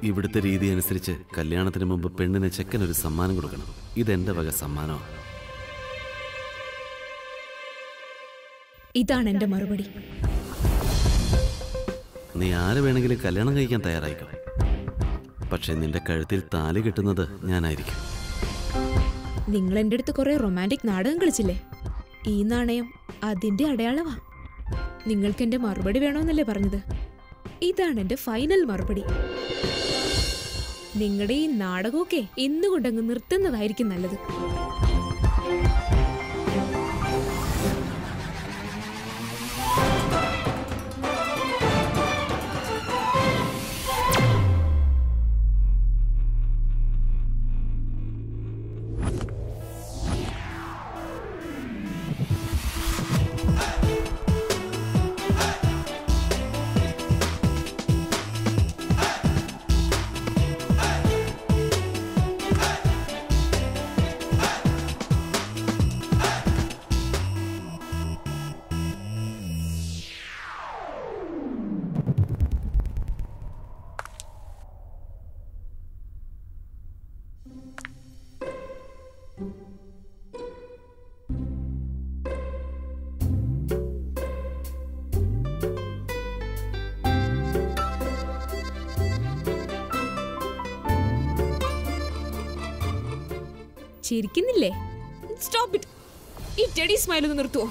ഇവിടുത്തെ രീതി അനുസരിച്ച് കല്യാണത്തിന് മുമ്പ് പെണ്ണിന് ചെക്കനൊരു സമ്മാനം കൊടുക്കണം ഇതെന്റെ വക സമ്മാനമാണ് ഇതാണ് എന്റെ മറുപടി നീ ആര് വേണമെങ്കിലും കല്യാണം കഴിക്കാൻ തയ്യാറായിക്കോ പക്ഷെ നിന്റെ കഴുത്തിൽ താലി കെട്ടുന്നത് ഞാനായിരിക്കും നിങ്ങൾ എൻ്റെ അടുത്ത് കുറെ റൊമാൻറ്റിക് നാടകം കളിച്ചില്ലേ ഈ നാണയം അതിന്റെ അടയാളമാ നിങ്ങൾക്ക് എന്റെ മറുപടി വേണമെന്നല്ലേ പറഞ്ഞത് ഇതാണ് എന്റെ ഫൈനൽ മറുപടി നിങ്ങളുടെ ഈ നാടകമൊക്കെ ഇന്നുകൊണ്ടങ്ങ് നിർത്തുന്നതായിരിക്കും നല്ലത് ചിരിക്കുന്നില്ലേ സ്റ്റോപ്പ് ഇറ്റ് ഈ ടെഡി സ്മൈൽ ഒന്ന് നിർത്തുവോ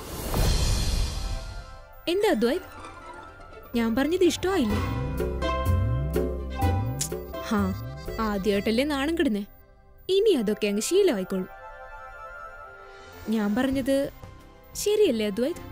എന്താ അദ്വൈത് ഞാൻ പറഞ്ഞത് ഇഷ്ടമായില്ലേ ഹാ ആദ്യമായിട്ടല്ലേ നാണം കിടുന്നേ ഇനി അതൊക്കെ അങ്ങ് ശീലമായിക്കോളൂ ഞാൻ പറഞ്ഞത് ശരിയല്ലേ അദ്വൈത്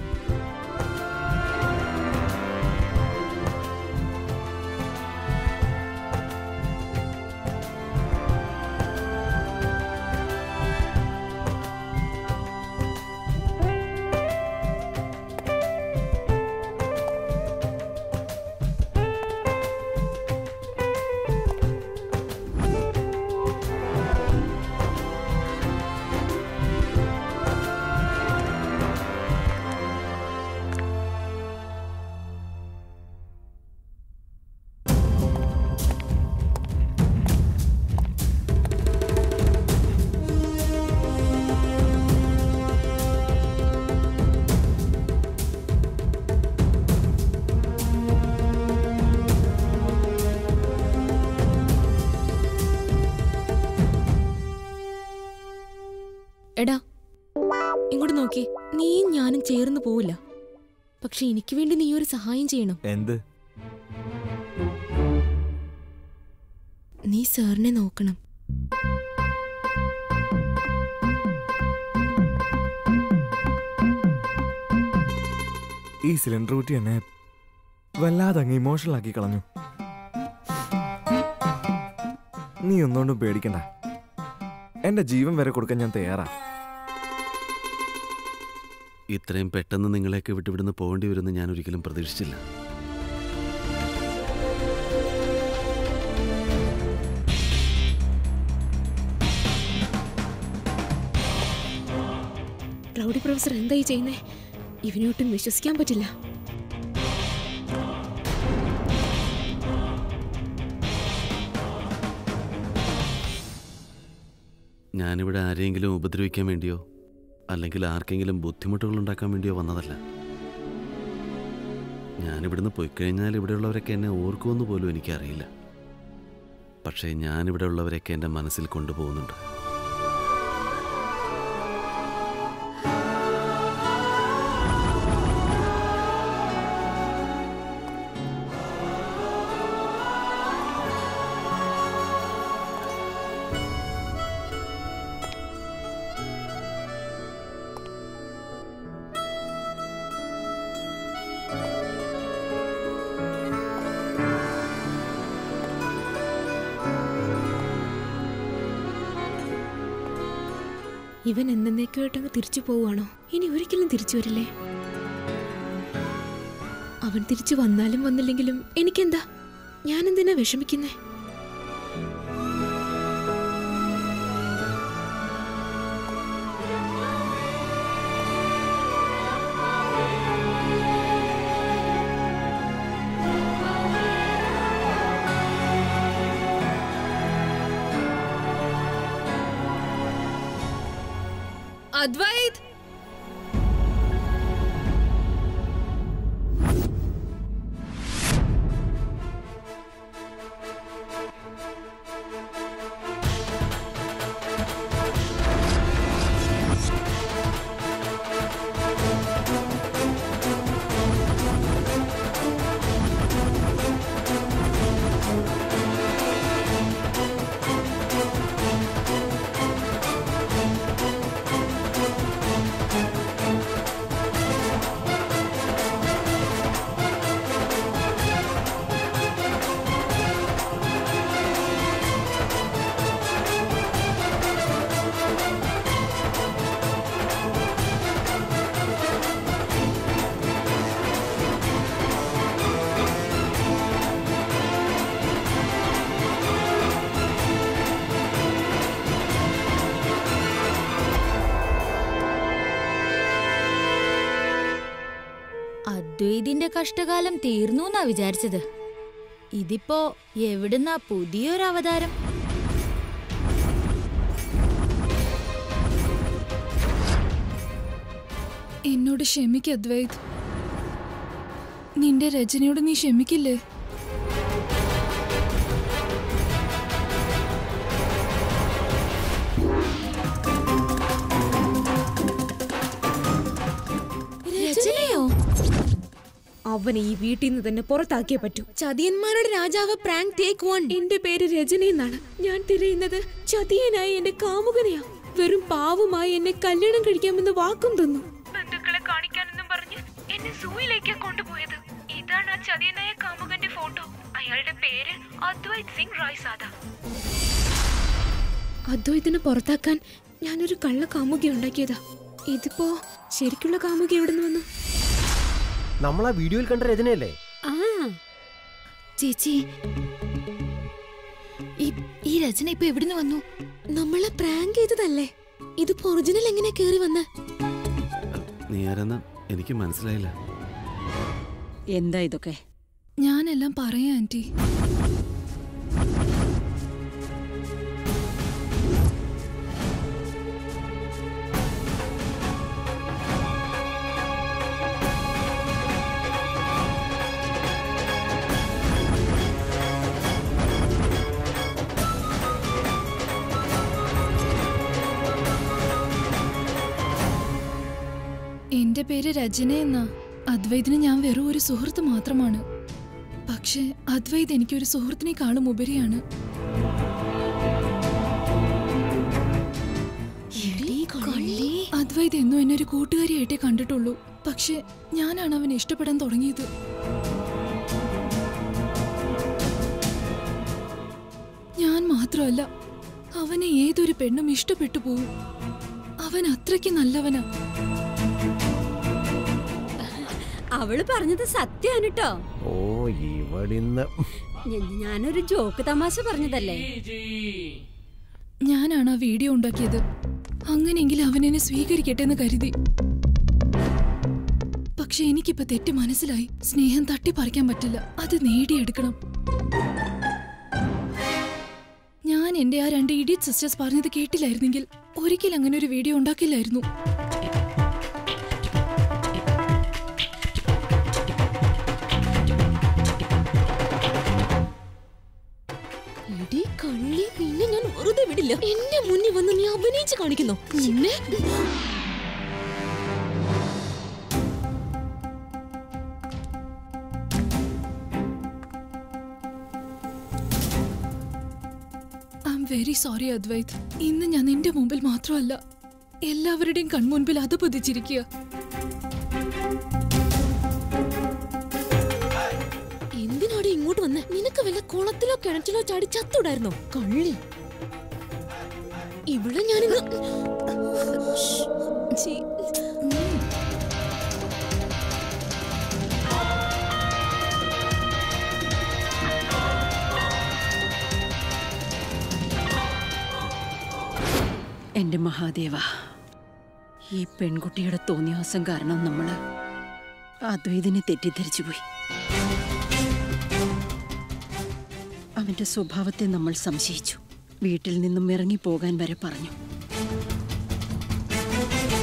എടാ ഇങ്ങോട്ട് നോക്കി നീയും ഞാനും ചേർന്ന് പോവില്ല പക്ഷെ എനിക്ക് വേണ്ടി നീ ഒരു സഹായം ചെയ്യണം എന്ത് നീ സാറിനെ നോക്കണം ഈ സിലിണ്ടർ കുറ്റി എന്നെ വല്ലാതെ അങ്ങ് ഇമോഷണൽ ആക്കി കളഞ്ഞു നീ ഒന്നുകൊണ്ടും പേടിക്കണ്ട എന്റെ ജീവൻ വരെ കൊടുക്കാൻ ഞാൻ തയ്യാറാ ഇത്രയും പെട്ടെന്ന് നിങ്ങളെയൊക്കെ വിട്ടുവിടുന്ന് പോകേണ്ടി വരുമെന്ന് ഞാൻ ഒരിക്കലും പ്രതീക്ഷിച്ചില്ല റൗഡി പ്രൊഫസർ എന്തായി ചെയ്യുന്നേ ഇവനൊട്ടും വിശ്വസിക്കാൻ പറ്റില്ല ഞാനിവിടെ ആരെയെങ്കിലും ഉപദ്രവിക്കാൻ വേണ്ടിയോ അല്ലെങ്കിൽ ആർക്കെങ്കിലും ബുദ്ധിമുട്ടുകൾ ഉണ്ടാക്കാൻ വേണ്ടിയോ വന്നതല്ല ഞാനിവിടുന്ന് പോയിക്കഴിഞ്ഞാൽ ഇവിടെയുള്ളവരൊക്കെ എന്നെ ഓർക്കുമെന്ന് പോലും എനിക്കറിയില്ല പക്ഷേ ഞാനിവിടെ ഉള്ളവരൊക്കെ എൻ്റെ മനസ്സിൽ കൊണ്ടുപോകുന്നുണ്ട് ഇവൻ എന്നേക്കുമായിട്ടങ്ങ് തിരിച്ചു പോവുകയാണോ ഇനി ഒരിക്കലും തിരിച്ചു വരില്ലേ അവൻ തിരിച്ചു വന്നാലും വന്നില്ലെങ്കിലും എനിക്കെന്താ ഞാൻ എന്തിനാ വിഷമിക്കുന്നേ അദ്വൈത് അദ്വൈതിന്റെ കഷ്ടകാലം തീർന്നു എന്നാ വിചാരിച്ചത് ഇതിപ്പോ എവിടുന്നാ പുതിയൊരു അവതാരം എന്നോട് ക്ഷമിക്ക അദ്വൈത് നിന്റെ രചനയോട് നീ ക്ഷമിക്കില്ലേ രചനയോ അവനെ ഈ വീട്ടിൽ നിന്ന് തന്നെ പുറത്താക്കിയേ പറ്റൂ ചതിയന്മാരുടെ രാജാവ് പ്രാങ്ക് ടേക്ക് വൺ എന്റെ പേര് രജനി എന്നാണ് ഞാൻ തിരയുന്നത് ചതിയനായ എന്റെ കാമുകനെയാ വെറും പാവുമായി എന്നെ കല്യാണം കഴിക്കാമെന്ന് വാക്കും തന്നു ബന്ധുക്കളെ കാണിക്കാനെന്നും പറഞ്ഞ് എന്നെ സൂയിലേക്കാ കൊണ്ടുപോയത് ഇതാണ് ആ ചതിയനായ കാമുകന്റെ ഫോട്ടോ അയാളുടെ പേര് അദ്വൈത് സിംഗ് റായ് സാദ അദ്വൈതിനെ പുറത്താക്കാൻ ഞാനൊരു കള്ള കാമുകി ഉണ്ടാക്കിയതാ ഇതിപ്പോ ശരിക്കുള്ള കാമുകി എവിടെ നിന്ന് വന്നു നമ്മൾ ആ വീഡിയോയിൽ കണ്ട രചനയല്ലേ ആ ചേച്ചി ഈ- ഈ രചന ഇപ്പൊ എവിടുന്ന് വന്നു നമ്മളെ പ്രാങ്ക് ചെയ്തതല്ലേ ഇതിപ്പോ ഒറിജിനൽ എങ്ങനെ കേറി വന്ന് നീ ആരെന്ന് എനിക്ക് മനസ്സിലായില്ല എന്താ ഇതൊക്കെ ഞാനെല്ലാം പറയാം ആന്റി എന്റെ പേര് രചന എന്നാ അദ്വൈതിന് ഞാൻ വെറും ഒരു സുഹൃത്ത് മാത്രമാണ് പക്ഷേ അദ്വൈത് എനിക്കൊരു സുഹൃത്തിനേക്കാളും ഉപരിയാണ് അദ്വൈത് എന്നും എന്നെ ഒരു കൂട്ടുകാരിയായിട്ടേ കണ്ടിട്ടുള്ളൂ പക്ഷെ ഞാനാണ് അവനെ ഇഷ്ടപ്പെടാൻ തുടങ്ങിയത് ഞാൻ മാത്രമല്ല അവനെ ഏതൊരു പെണ്ണും ഇഷ്ടപ്പെട്ടു പോവും അവൻ അത്രയ്ക്ക് നല്ലവനാ അവള് പറഞ്ഞത് സത്യാണ് കേട്ടോ ഓ ഇവളിന്ന് ഞാനൊരു ജോക്ക് തമാശ പറഞ്ഞതല്ലേ ഞാനാണ് ആ വീഡിയോ ഉണ്ടാക്കിയത് അങ്ങനെയെങ്കിൽ അവൻ എന്നെ സ്വീകരിക്കട്ടെ എന്ന് കരുതി പക്ഷെ എനിക്കിപ്പോ തെറ്റ് മനസ്സിലായി സ്നേഹം തട്ടിപ്പറിക്കാൻ പറ്റില്ല അത് നേടിയെടുക്കണം ഞാൻ എന്റെ ആ രണ്ട് ഇഡിയറ്റ് സിസ്റ്റേഴ്സ് പറഞ്ഞത് കേട്ടില്ലായിരുന്നെങ്കിൽ ഒരിക്കലും അങ്ങനെ ഒരു വീഡിയോ ഉണ്ടാക്കില്ലായിരുന്നു എടീ കള്ളി നിന്നെ ഞാൻ വെറുതെ വിടില്ല എന്റെ മുന്നിൽ വന്ന് നീ അഭിനയിച്ച് കാണിക്കുന്നു നിന്നെ I'm very sorry Advait ഇന്ന് ഞാൻ നിന്റെ മുമ്പിൽ മാത്രമല്ല എല്ലാവരുടെയും കൺമുൻപിൽ അത് പതിച്ചിരിക്കുക എന്തിനാടി ഇങ്ങോട്ട് വന്ന് നിനക്ക് വല്ല കുളത്തിലോ കിണറ്റിലോ ചാടി ചത്തൂടായിരുന്നോ കള്ളി ഇവിടെ ഞാനിന്ന് ഛീ. എന്റെ മഹാദേവ ഈ പെൺകുട്ടിയുടെ തോന്നിയാസം കാരണം നമ്മള് അദ്വൈതിനെ തെറ്റിദ്ധരിച്ചു പോയി അവന്റെ സ്വഭാവത്തെ നമ്മൾ സംശയിച്ചു വീട്ടിൽ നിന്നും ഇറങ്ങിപ്പോകാൻ വരെ പറഞ്ഞു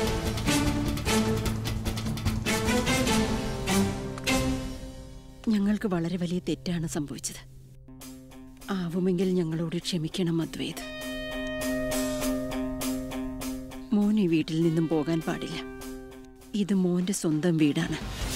ഞങ്ങൾക്ക് വളരെ വലിയ തെറ്റാണ് സംഭവിച്ചത് ആവുമെങ്കിൽ ഞങ്ങളോട് ക്ഷമിക്കണം അദ്വൈത് മോൻ ഈ വീട്ടിൽ നിന്നും പോകാൻ പാടില്ല ഇത് മോന്റെ സ്വന്തം വീടാണ്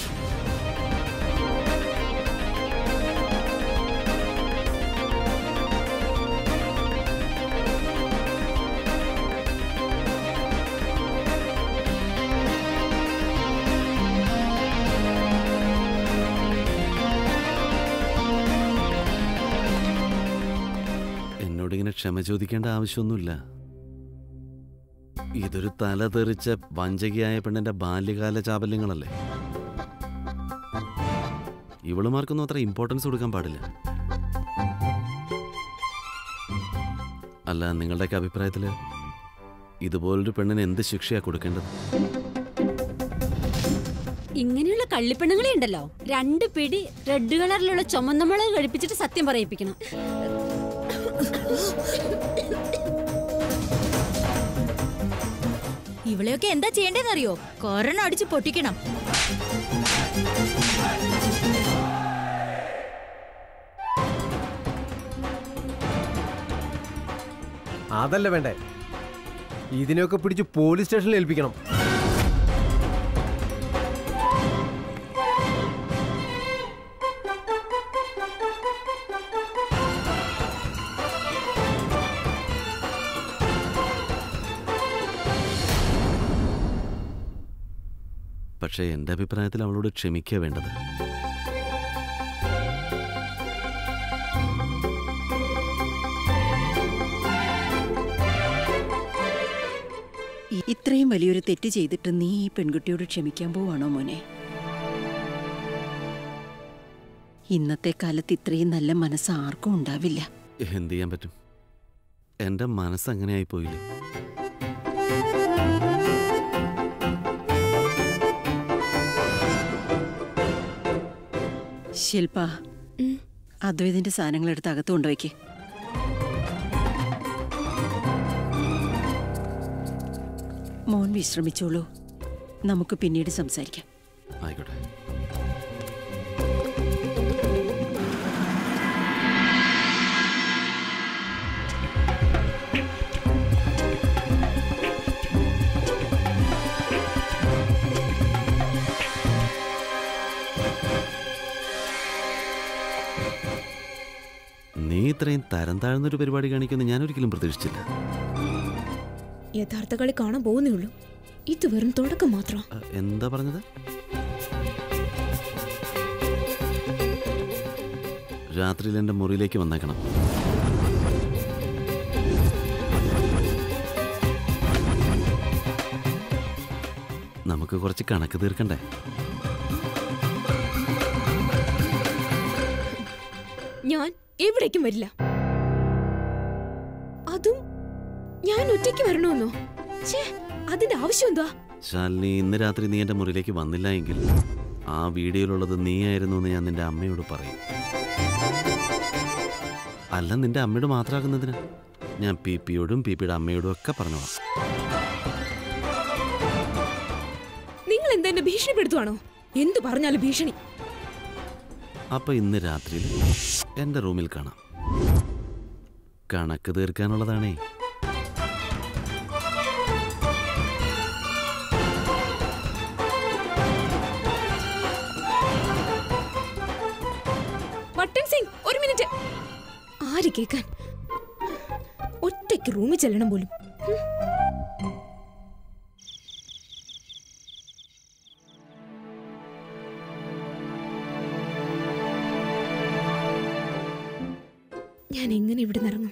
എന്നോടിങ്ങനെ ക്ഷമ ചോദിക്കേണ്ട ആവശ്യമൊന്നുമില്ല ഇതൊരു തല തെറിച്ച വഞ്ചകിയായ പെണ്ണിന്റെ ബാല്യകാല ചാബല്യങ്ങളല്ലേ ഇവളുമാർക്കൊന്നും അത്ര ഇമ്പോർട്ടൻസ് കൊടുക്കാൻ പാടില്ല അല്ല നിങ്ങളുടെയൊക്കെ അഭിപ്രായത്തിൽ ഇതുപോലൊരു പെണ്ണിന് എന്ത് ശിക്ഷയാ കൊടുക്കേണ്ടത് ഇങ്ങനെയുള്ള കള്ളിപ്പെണ്ണുങ്ങളെ ഉണ്ടല്ലോ രണ്ട് പിടി റെഡ് കളറിലുള്ള ചുമന്ന മുളക് കഴിപ്പിച്ചിട്ട് സത്യം പറയിപ്പിക്കണം ഇവളെയൊക്കെ എന്താ ചെയ്യേണ്ടതെന്നറിയോ കൊറോണ അടിച്ച് പൊട്ടിക്കണം അതല്ല വേണ്ടേ ഇതിനെയൊക്കെ പിടിച്ച് പോലീസ് സ്റ്റേഷനിൽ ഏൽപ്പിക്കണം പക്ഷേ എൻ്റെ അഭിപ്രായത്തിൽ അവളോട് ക്ഷമിക്കുക വേണ്ടത് ഇ- ഇത്രയും വലിയൊരു തെറ്റ് ചെയ്തിട്ട് നീ ഈ പെൺകുട്ടിയോട് ക്ഷമിക്കാൻ പോവാണോ മോനെ ഇന്നത്തെ കാലത്ത് ഇത്രയും നല്ല മനസ്സ് ആർക്കും ഉണ്ടാവില്ല എന്ത് ചെയ്യാൻ പറ്റും എൻ്റെ മനസ്സ് അങ്ങനെയായി പോയില്ലേ ശില്പ അദ്വൈതിന്റെ സാധനങ്ങൾ എടുത്ത് അകത്ത് കൊണ്ടുവയ്ക്ക് മോൻ വിശ്രമിച്ചോളൂ നമുക്ക് പിന്നീട് സംസാരിക്കാം ആയിക്കോട്ടെ നീ ഇത്രയും തരം താഴ്ന്നൊരു പരിപാടി കാണിക്കുമെന്ന് ഞാൻ ഒരിക്കലും പ്രതീക്ഷിച്ചില്ല യഥാർത്ഥ കളി കാണാൻ പോകുന്നേ ഉള്ളൂ ഇത് വെറും തുടക്കം മാത്രം അ, എന്താ പറഞ്ഞത് രാത്രിയിൽ എൻ്റെ മുറിയിലേക്ക് വന്നേക്കണം നമുക്ക് കുറച്ച് കണക്ക് തീർക്കണ്ടേ ഞാൻ എവിടേക്കും വരില്ല അതും ഞാൻ ഒറ്റയ്ക്ക് വരണമെന്നോ ഛേ അതിന്റെ ആവശ്യം എന്താ ശാലിനി ഇന്ന് രാത്രി നീ എൻ്റെ മുറിയിലേക്ക് വന്നില്ല എങ്കിൽ ആ വീഡിയോയിലുള്ളത് നീയായിരുന്നു എന്ന് ഞാൻ നിന്റെ അമ്മയോട് പറയും അല്ല നിന്റെ അമ്മയോട് മാത്രമാകുന്നതിന് ഞാൻ പി പിയോടും പി പിയുടെ അമ്മയോടും ഒക്കെ പറഞ്ഞോളാം നിങ്ങൾ എന്താ എന്നെ ഭീഷണിപ്പെടുത്തുവാണോ എന്തു പറഞ്ഞാലും ഭീഷണി അപ്പൊ ഇന്ന് രാത്രിയിൽ എൻ്റെ റൂമിൽ കാണാം കണക്ക് തീർക്കാനുള്ളതാണേ വട്ടൻ സിംഗ് ഒരു മിനിറ്റ് ആര് കേക്കാൻ ഒറ്റയ്ക്ക് റൂമിൽ ചെല്ലണം പോലും ഉം. ഞാൻ എങ്ങനെ ഇവിടെ ഇറങ്ങും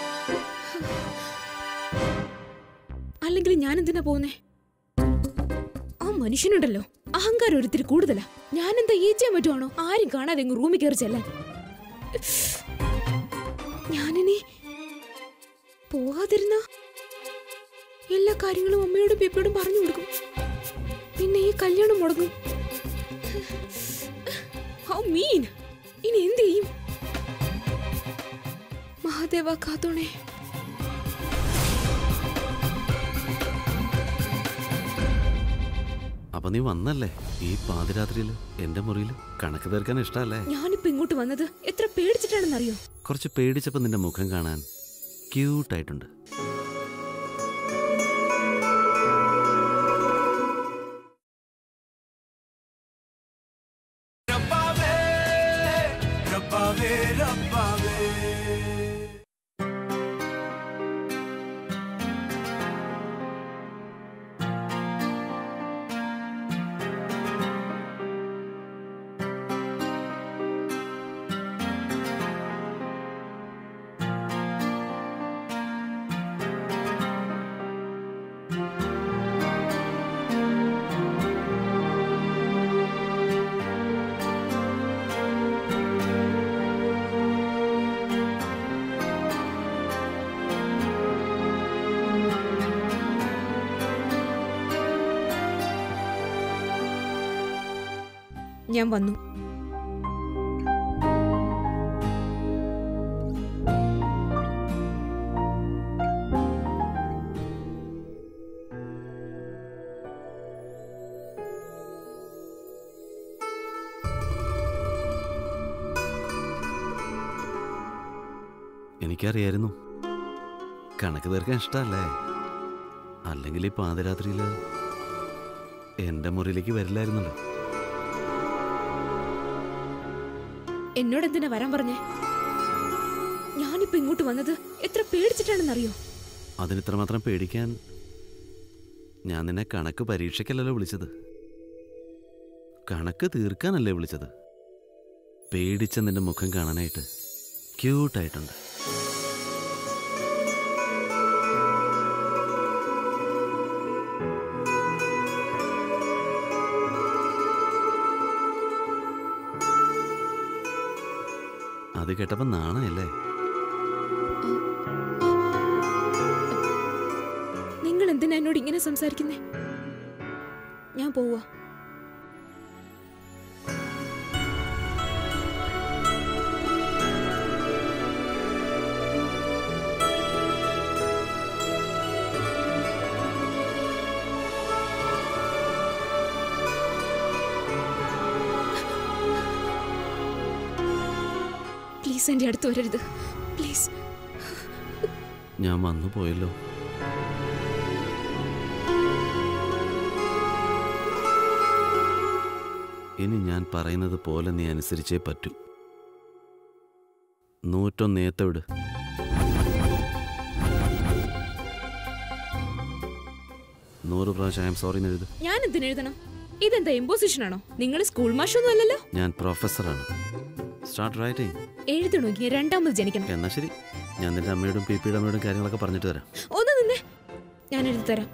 അല്ലെങ്കിൽ ഞാൻ എന്തിനാ പോകുന്നേ ആ മനുഷ്യനുണ്ടല്ലോ അഹങ്കാരം ഒരിത്തിരി കൂടുതലാ ഞാൻ എന്താ ഈച്ചയാൻ പറ്റുവാണോ ആരും കാണാതെ അങ്ങ് റൂമിൽ കയറി ചെല്ലാൻ ഞാനിനി പോകാതിരുന്ന എല്ലാ കാര്യങ്ങളും അമ്മയോടും പെപ്പയോടും പറഞ്ഞു കൊടുക്കും പിന്നെ ഈ കല്യാണം മുടങ്ങും ഹൗ മീൻ ഇനി എന്ത് ചെയ്യും മഹാദേവ കാത്തോണേ അപ്പൊ നീ വന്നല്ലേ ഈ പാതിരാത്രിയിൽ എന്റെ മുറിയിൽ കണക്ക് തീർക്കാൻ ഇഷ്ടമല്ലേ ഞാനിപ്പോ ഇങ്ങോട്ട് വന്നത് എത്ര പേടിച്ചിട്ടാണെന്നറിയോ കുറച്ച് പേടിച്ചപ്പോ നിന്റെ മുഖം കാണാൻ ക്യൂട്ടായിട്ടുണ്ട് ഞാൻ വന്നു എനിക്കറിയായിരുന്നു കണക്ക് തീർക്കാൻ ഇഷ്ടമല്ലേ അല്ലെങ്കിൽ ഈ പാതിരാത്രിയിൽ എൻ്റെ മുറിയിലേക്ക് വരില്ലായിരുന്നല്ലോ എന്നോട് എന്തിനാ വരാൻ പറഞ്ഞേ ഞാനിപ്പോ ഇങ്ങോട്ട് വന്നത് എത്ര പേടിച്ചിട്ടാണെന്നറിയോ അതിനിത്രമാത്രം പേടിക്കാൻ ഞാൻ നിന്നെ കണക്ക് പരീക്ഷയ്ക്കല്ലല്ലോ വിളിച്ചത് കണക്ക് തീർക്കാനല്ലേ വിളിച്ചത് പേടിച്ച നിന്റെ മുഖം കാണാനായിട്ട് ക്യൂട്ടായിട്ടുണ്ട് അത് കേട്ടപ്പോ നാണയല്ലേ നിങ്ങൾ എന്തിനാ എന്നോട് ഇങ്ങനെ സംസാരിക്കുന്നേ ഞാൻ പോവാ പ്ലീസ് എൻ്റെ അടുത്ത് വരരുത് പ്ലീസ് ഞാൻ വന്നു പോയല്ലോ ഇനി ഞാൻ പറയുന്നത് പോലെ നീ അനുസരിച്ചേ പറ്റൂ നൂറ്റൊന്ന് ഏത്തവിട് നൂറ് പ്രാവശ്യം ഐ എം സോറി എഴുത് ഞാൻ എന്തിനു എഴുതണം ഇതെന്താ ഇമ്പോസിഷൻ ആണോ നിങ്ങൾ സ്കൂൾ മാഷൊന്നും അല്ലല്ലോ ഞാൻ പ്രൊഫസറാണ് സ്റ്റാർട്ട് റൈറ്റിംഗ് എഴുതണമെങ്കിൽ രണ്ടാമത് ജനിക്കണം എന്നാ ശരി ഞാൻ നിന്റെ അമ്മയോടും പി പിയുടെ അമ്മയോടും കാര്യങ്ങളൊക്കെ പറഞ്ഞിട്ട് തരാം ഒന്ന് നിന്നെ ഞാൻ എഴുതി തരാം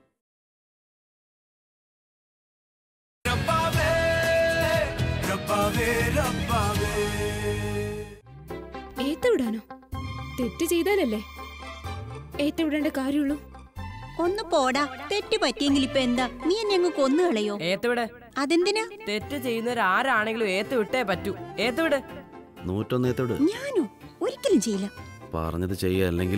ഏത്തവിടാനോ തെറ്റ് ചെയ്താലല്ലേ ഏത്തവിടേണ്ട കാര്യമുള്ളൂ ഒന്ന് പോടാ തെറ്റ് പറ്റിയെങ്കിൽ ഇപ്പൊ എന്താ നീ എന്നെ അങ്ങ് കൊന്നു കളയോ ഏത്തുവിടെ അതെന്തിനാ തെറ്റ് ചെയ്യുന്നവരാരാണെങ്കിലും ഏത്ത് വിട്ടേ പറ്റൂ ഏത്തുവിട് നൂറ്റൊന്ന് ഏത്തവിട് ഞാനോ ഒരിക്കലും ചെയ്യില്ല പറഞ്ഞത് ചെയ്യുക അല്ലെങ്കിൽ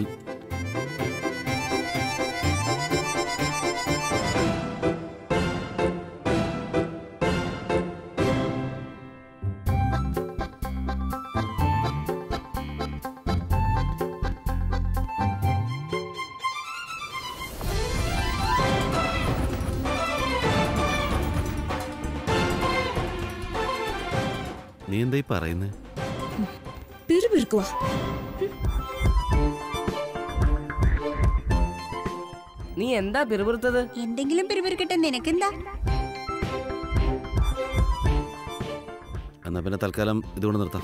നീ എന്തായി പറയുന്നേ പിറുപിറുക്കുവാ നീ എന്താ പിറുപിറുത്തത് എന്തെങ്കിലും പിറുപിറുക്കട്ടെ നിനക്കെന്താ എന്നാ പിന്നെ തൽക്കാലം ഇതുകൊണ്ട് നിർത്താം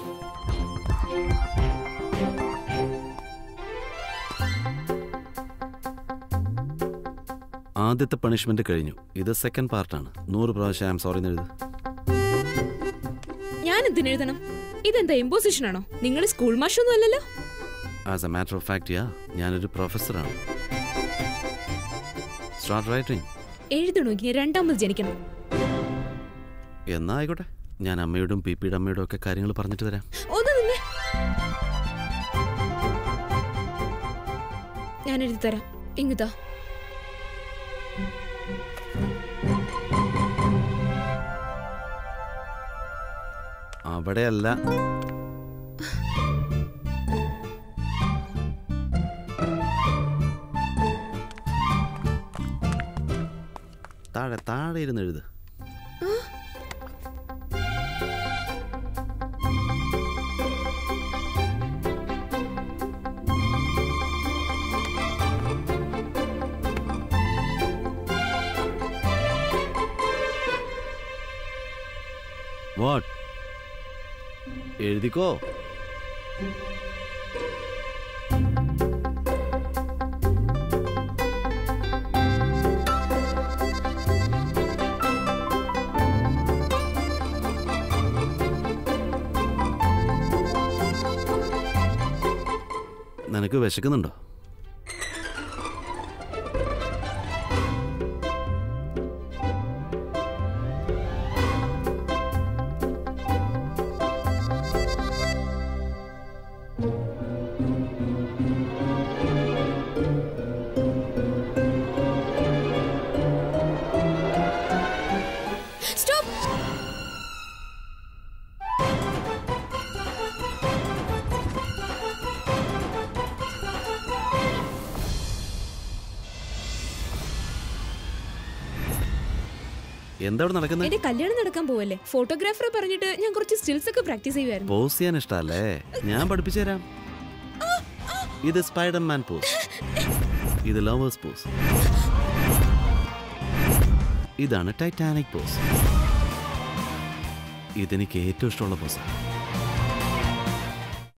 ആദ്യത്തെ പണിഷ്മെന്റ് കഴിഞ്ഞു ഇത് സെക്കൻഡ് പാർട്ടാണ് നൂറ് പ്രാവശ്യം ഐ എം സോറി എഴുത് ഞാൻ എന്തിനു എഴുതണം ഇതെന്താ ഇമ്പോസിഷൻ ആണോ നിങ്ങൾ സ്കൂൾ മാഷൊന്നും അല്ലല്ലോ as a matter of fact yeah ഞാനൊരു പ്രൊഫസറാണ് സ്റ്റാർട്ട് റൈറ്റിംഗ് എഴുതണമെങ്കിൽ രണ്ടാമത് ജനിക്കണം എന്നാ ആയിക്കോട്ടെ ഞാൻ അമ്മയോടും പി പിയുടെ അമ്മയോടും ഒക്കെ കാര്യങ്ങൾ പറഞ്ഞിട്ട് തരാം ഒന്ന് നിന്നെ ഞാൻ എഴുതി തരാം ഇങ്ങതാ അവിടെയല്ല താഴെ താഴെ ഇരുന്ന് എഴുത് വാട്ട് എഴുതിക്കോ നിനക്ക് വിശക്കുന്നുണ്ടോ സ്റ്റോപ്പ് എന്താ ഇവിടെ നടക്കുന്നത് എന്റെ കല്യാണം നടക്കാൻ പോവല്ലേ ഫോട്ടോഗ്രാഫറെ പറഞ്ഞിട്ട് ഞാൻ കുറച്ച് സ്റ്റിൽസ് ഒക്കെ പ്രാക്ടീസ് ചെയ്യുമായിരുന്നു പോസ് ചെയ്യാൻ ഇഷ്ടല്ലേ ഞാൻ പഠിപ്പിച്ചു തരാം ഇത് സ്പൈഡർമാൻ പോസ് ഇത് ലവേഴ്സ് പോസ് ഇതാണ് ടൈറ്റാനിക് പോസ് ഇതെനിക്ക് ഏറ്റവും ഇഷ്ടമുള്ള പോസാണ്